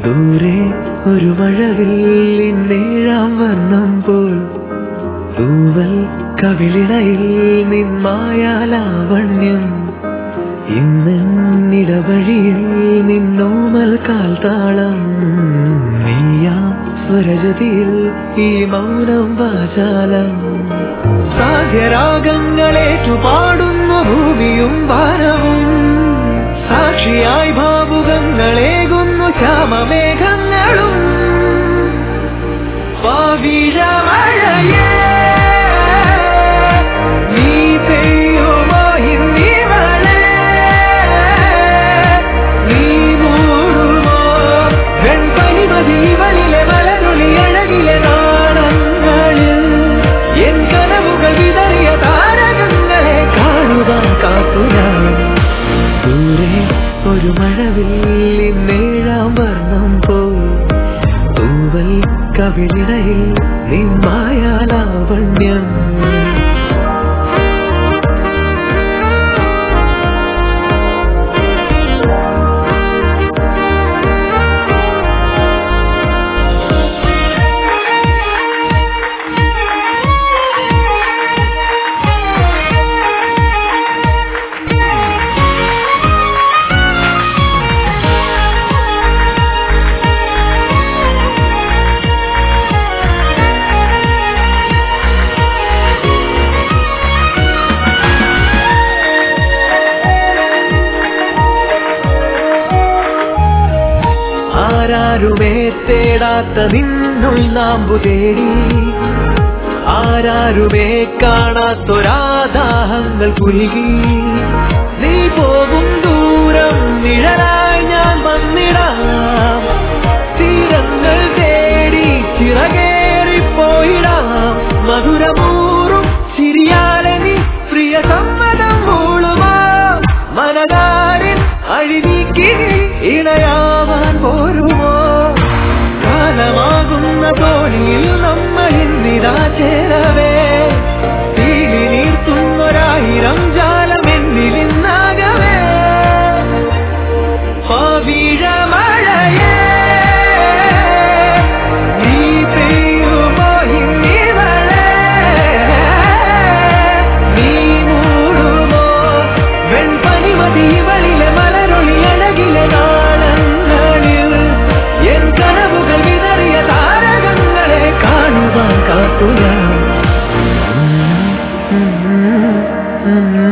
ദൂരെ ഒരു മഴവില്ലിൻ നേഴാം വർണ്ണം പോൽ തൂവൽ കവിളിണയിൽ നിന്മായാലാവണ്യം ഇന്നിടവഴിയിൽ നിന്നോമൽ കാൽത്താളം നീയാം സ്വരജതിയിൽ ഈ മൗനം വാചാലം സാധ്യരാഗങ്ങളേറ്റു പാടുന്ന ഭൂമിയും വാനവും സാക്ഷിയായി ഭാവുകങ്ങളേകുന്നു ശ്യാമമേഘങ്ങളും പാവിഴമഴയേ നീ പെയ്യുമോ ഇന്നിവളെ നീ മൂടുമോ വെൺപനിമതി ഇവളിലെ മലരൊളി അഴകിലെ നാളങ്ങളിൽ എൻ കനവുകൾ വിതറിയ താരകങ്ങളെ കാണുവാൻ കാത്തുനാം ദൂരെ ഒരു മഴവില്ലിൻ നേഴാം വർണ്ണം പോൽ തൂവൽ കവിളിടയിൽ നിന്മായാലാവണ്യം ആരാരുമേ തേടാത്ത നിന്നുൾ നാമ്പു തേടി ആരാരുമേ കാണാത്തൊരാദാഹങ്ങൾ പുൽകി നീ പോകും ദൂരം നിഴലായി ഞാൻ വന്നിടാം തീരങ്ങൾ തേടി ചിറകേറിപ്പോയിടാം മധുരമൂറും ചിരിയാലെ നീ പ്രിയ സമ്മതം മൂളുമാ മനതാരിൽ അഴിനീക്കി ഇണയാവാൻ പോരുമോ കാലമാകുന്ന തോണിയിൽ നമ്മൾ ഇന്നിതാ ചേരവേ തീരി നീർത്തുന്നൊരായിരം ജാലം എന്നിൽ ഇന്നാകവേ പാവിഴമഴയേ നീ പെയ്യുമോ ഇന്നിവളെ നീ മൂടുമോ വെൺപനിമതി ഇവളിലെ മലരൊളി അഴകിലെ നാളങ്ങളിൽ എൻ കനവുകൾ വിതറിയ താരകങ്ങളെ കാണുവാൻ കാത്തുക